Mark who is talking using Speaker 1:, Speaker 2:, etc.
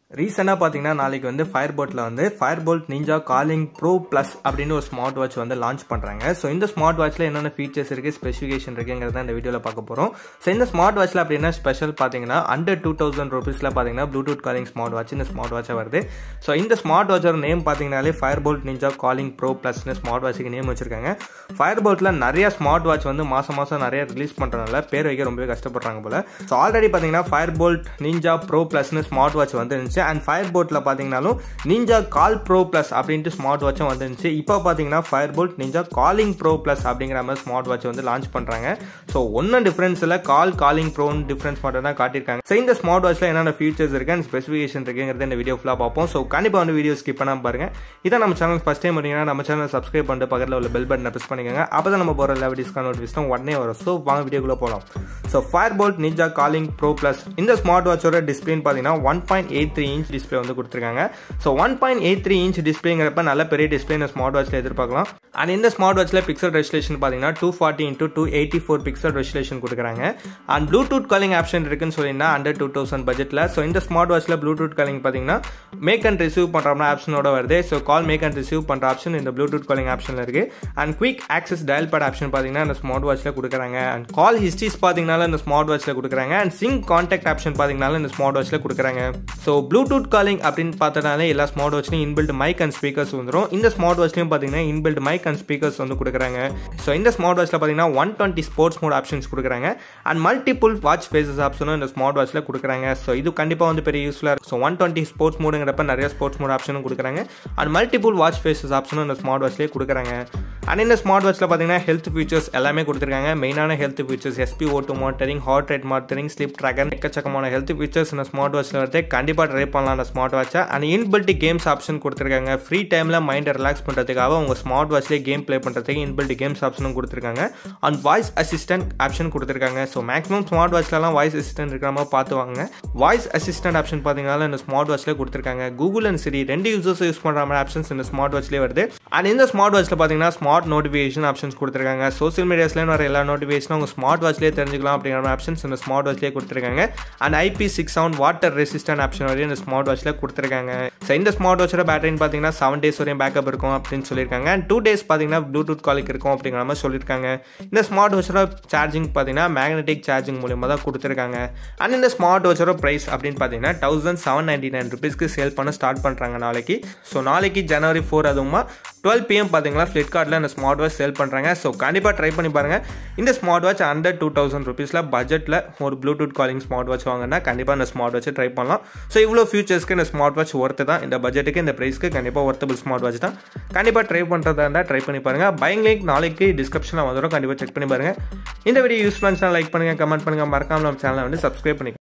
Speaker 1: ரீசெண்டாக பார்த்தீங்கன்னா நாளைக்கு வந்து ஃபயர் போல்ட்டில் வந்து Fire Boltt Ninja Calling Pro Plus அப்படின்னு ஒரு ஸ்மார்ட் வாட்ச் வந்து லான்ச் பண்ணுறாங்க ஸோ இந்த ஸ்மார்ட் வாட்ச்சில் என்னென்ன ஃபீச்சர்ஸ் இருக்குது ஸ்பெசிஃபிகேஷன் இருக்குங்கிறத இந்த வீடியோவில் பார்க்க போகிறோம் ஸோ இந்த ஸ்மார்ட் வாட்ச்சில் அப்படின்னா ஸ்பெஷல் பார்த்தீங்கன்னா அண்டர் டூ தௌசண்ட் ருபீஸில் பார்த்தீங்கன்னா ப்ளூடூத் காலிங் ஸ்மார்ட் வாட்ச் இந்த ஸ்மார்ட் வாட்சாக வருது ஸோ இந்த ஸ்மார்ட் வாட்சோட நேம் பார்த்தீங்கனாலே Fire Boltt Ninja Calling Pro ப்ளஸ்னு ஸ்மார்ட் வாட்சுக்கு நேம் வச்சிருக்காங்க ஃபயர் போல்ட்டில் நிறைய ஸ்மார்ட் வாட்ச் வந்து மாதம் மாதம் நிறைய ரிலீஸ் பண்ணுறதுனால பேர் வைக்க ரொம்பவே கஷ்டப்படுறாங்க போல ஸோ ஆல்ரெடி பார்த்தீங்கன்னா ஃபயர் போல்ட் நிஞ்சா ப்ரோ ப்ளஸ்னு ஸ்மார்ட் வாட்ச் வந்து இருந்துச்சு அண்ட் ஃபயர் போல்ட்டில் பார்த்தீங்கனாலும் நிஞ்சா கால் ப்ரோ ப்ளஸ் அப்படின்ட்டு ஸ்மார்ட் வாட்சும் வந்துருந்துச்சு இப்போ பார்த்தீங்கன்னா Fire Boltt Ninja Calling Pro Plus அப்படிங்கிற மாதிரி ஸ்மார்ட் வாட்ச் வந்து லான்ச் பண்ணுறாங்க ஸோ ஒன்றும் டிஃப்ரென்ஸ் இல்லை கால் காலிங் ப்ரோன்னு டிஃப்ரென்ஸ் மட்டும் தான் காட்டியிருக்காங்க ஸோ இந்த ஸ்மார்ட் வாட்ச்சில் என்னென்ன ஃபீச்சர்ஸ் இருக்கு அண்ட் ஸ்பெசிஃபிகேஷன் இருக்குங்கிறத இந்த வீடியோ ஃபுல்லாக பார்ப்போம் ஸோ கண்டிப்பாக வந்து வீடியோ ஸ்கிப் பண்ணாமல் பாருங்க இதான் நம்ம சேனல் ஃபஸ்ட் டைம் வரீங்கன்னா நம்ம சேனல் சப்ஸ்கிரைப் பண்ணிட்டு பக்கத்தில் உள்ள பெல் பட்டனை ப்ரெஸ் பண்ணிக்கோங்க அப்போ தான் நம்ம போகிற எல்லா வீடியோஸ்க்கான நோட்டிஃபிகேஷன் உடனே வரும் ஸோ வாங்க வீடியோக்குள்ளே போகலாம் so Fire Boltt Ninja Calling Pro Plus இந்த ஸ்மார்ட் வாட்சோட டிஸ்பிளேன்னு பார்த்தீங்கன்னா one point eight three inch display வந்து கொடுத்துருக்காங்க so one point eight three inch டிஸ்பிளேங்கிறப்ப நல்ல பெரிய டிஸ்பிளே இந்த ஸ்மார்ட் வாட்சில் எதிர்பார்க்கலாம் அண்ட் இந்த ஸ்மார்ட் வாட்சில் பிக்சல் ரெஜிஸ்ட்ரேஷன் பார்த்தீங்கன்னா two forty into two eighty four pixel registration கொடுக்குறாங்க அண்ட் ப்ளூடூத் காலிங் ஆப்ஷன் இருக்குன்னு சொல்லியிருந்தா அண்டர் டூ தௌசண்ட் பட்ஜெட்டில் ஸோ இந்த ஸ்மார்ட் வாட்சில் ப்ளூடூத் காலிங் பார்த்தீங்கன்னா மேக் அண்ட் ரிசீவ் பண்ணுற ஆப்ஷனோட வருது so call make and receive பண்ணுற ஆப்ஷன் இந்த ப்ளூடூத் காலிங் ஆப்ஷனில் இருக்குது and quick access dial pad option பார்த்தீங்கன்னா இந்த ஸ்மார்ட் வாட்சில் கொடுக்குறாங்க அண்ட் கால் ஹிஸ்ட்ரிஸ் பார்த்தீங்கன்னா இந்த ஸ்மார்ட் வாட்சில் கொடுக்குறாங்க அண்ட் சிங் கான்டாக்ட் ஆப்ஷன் பார்த்தீங்கன்னா இந்த ஸ்மார்ட் வாட்சில் கொடுக்குறாங்க ஸோ ப்ளூடூத் காலிங் அப்படின்னு பார்த்தனாலே எல்லா ஸ்மார்ட் வாட்ச்லையும் இன்பில்ட் மைக் அண்ட் ஸ்பீக்கர்ஸ் வந்துடும் இந்த ஸ்மார்ட் வாட்ச்லையும் பார்த்தீங்கன்னா இன்பில்ட் மைக் அண்ட் ஸ்பீக்கர்ஸ் வந்து கொடுக்குறாங்க ஸோ இந்த ஸ்மார்ட் வாட்ச்சில் பார்த்தீங்கன்னா one twenty sports mode options கொடுக்குறாங்க அண்ட் மல்டிபிள் வாட்ச் ஃபேஸஸ் ஆப்ஷனும் இந்த ஸ்மார்ட் வாட்ச்சில் கொடுக்குறாங்க ஸோ இது கண்டிப்பாக வந்து பெரிய யூஸ்ஃபுல்லாக இருக்கும் ஸோ ஒன் டுவெண்ட்டி ஸ்போர்ட்ஸ் மோடுங்கிறப்ப நிறைய ஸ்போர்ட்ஸ் மோட் ஆப்ஷனும் கொடுக்குறாங்க அண்ட் மல்டிபிள் வாட்ச் ஃபேஸஸ் ஆப்ஷனும் இந்த ஸ்மார்ட் வாட்ச்லேயே கொடுக்குறாங்க அண்ட் இந்த ஸ்மார்ட் வாட்ச்சில் பார்த்தீங்கன்னா ஹெல்த் ஃபீச்சர்ஸ் எல்லாமே கொடுத்துருக்காங்க மெயினான health features SP O two monitoring heart rate monitoring sleep tracker எக்கச்சக்கமான ஹெல்த் ஃபீச்சர்ஸ் இந்த ஸ்மார்ட் வாட்ச்சில் வருது கண்டிப்பாக ட்ரை பண்ணலாம் அந்த ஸ்மார்ட் வாட்சை அண்ட் இன்பில்ட் கேம்ஸ் ஆப்ஷன் கொடுத்துருக்காங்க ஃப்ரீ டைமில் மைண்டை ரிலாக்ஸ் பண்ணுறதுக்காக உங்கள் ஸ்மார்ட் வாட்ச்லேயே கேம் ப்ளே பண்ணுறதுக்கு இன்பில்ட் கேம்ஸ் ஆப்ஷனும் கொடுத்துருக்காங்க அண்ட் வாய்ஸ் அசிஸ்டன்ட் ஆப்ஷன் கொடுத்துருக்காங்க ஸோ மேக்ஸிமம் ஸ்மார்ட் வாட்ச்லலாம் வாய்ஸ் அசிஸ்டன்ட் இருக்கிற மாதிரி பார்த்து வாங்க வாய்ஸ் அசிஸ்டன்ட் ஆப்ஷன் பார்த்தீங்கன்னா இந்த ஸ்மார்ட் வாட்ச்சில் கொடுத்துருக்காங்க கூகுள் அண்ட் சரி ரெண்டு யூசர்ஸ் யூஸ் பண்ணுற மாதிரி ஆப்ஷன்ஸ் இந்த ஸ்மார்ட் வாட்ச்லேயே வருது அண்ட் இந்த ஸ்மார்ட் வாட்ச்சில் பார்த்தீங்கன்னா ஸ்மார்ட் நோட்டிஃபிகேஷன் ஆப்ஷன்ஸ் கொடுத்துருக்காங்க சோசியல் மீடியாஸ்லேயும் வர எல்லா நோட்டிஃபிகேஷனும் உங்கள் ஸ்மார்ட் வாட்ச்லேயே தெரிஞ்சுக்கலாம் அப்படிங்கிற ஆப்ஷன்ஸ் இந்த ஸ்மார்ட் வாட்ச்லேயே கொடுத்துருக்காங்க and IP six sound water resistant option வரையும் இந்த ஸ்மார்ட் வாட்ச்சில் கொடுத்துருக்காங்க ஸோ இந்த ஸ்மார்ட் வாட்சோட பேட்டரின்னு பார்த்தீங்கன்னா செவன் டேஸ் வரையும் பேக்கப் இருக்கும் அப்படின்னு சொல்லியிருக்காங்க அண்ட் டூ டேஸ் பார்த்தீங்கன்னா ப்ளூடூத் காலிக் இருக்கும் அப்படிங்கிற மாதிரி சொல்லியிருக்காங்க இந்த ஸ்மார்ட் வாட்சோட சார்ஜிங் பார்த்தீங்கன்னா மேக்னெட்டிக் சார்ஜிங் மூலியமாக தான் கொடுத்துருக்காங்க அண்ட் இந்த ஸ்மார்ட் வாட்சோட ப்ரைஸ் அப்படின்னு பார்த்தீங்கன்னா தௌசண்ட் செவன் நைன்டி நைன் ருபீஸ்க்கு சேல் பண்ண ஸ்டார்ட் பண்ணுறாங்க நாளைக்கு ஸோ நாளைக்கு ஜனவரி ஃபோர் அதுவுமா டுவெல் பிஎம் பார்த்தீங்கன்னா ஃப்ளிப்கார்ட்டில் இந்த ஸ்மார்ட் வாட்ச் சேல் பண்ணுறாங்க ஸோ கண்டிப்பாக ட்ரை பண்ணி பாருங்கள் இந்த smart watch under two thousand ருபீஸில் பட்ஜெட்டில் ஒரு ப்ளூடூத் காலிங் ஸ்மார்ட் வாட்ச் வாங்கினா கண்டிப்பாக இந்த ஸ்மார்ட் வாட்சை ட்ரை பண்ணலாம் ஸோ இவ்வளோ ஃபியூச்சர்ஸ்க்கு இந்த ஸ்மார்ட் வாட்ச் ஒர்த்து தான் இந்த பட்ஜெட்டுக்கு இந்த ப்ரைஸ்க்கு கண்டிப்பாக ஒர்த்தபிள் ஸ்மார்ட் வாட்ச் தான் கண்டிப்பாக ட்ரை பண்ணுறதா இருந்தால் ட்ரை பண்ணி பாருங்கள் பைங் லிங்க் நாளைக்கு டிஸ்கிரிப்ஷனில் வந்துடும் கண்டிப்பாக செக் பண்ணி பாருங்கள் இந்த வீடியோ யூஸ் பண்ணா லைக் பண்ணுங்கள் கமெண்ட் பண்ணுங்கள் மறக்காமல் நம்ம சேனலை வந்து சப்ஸ்கிரைப் பண்ணி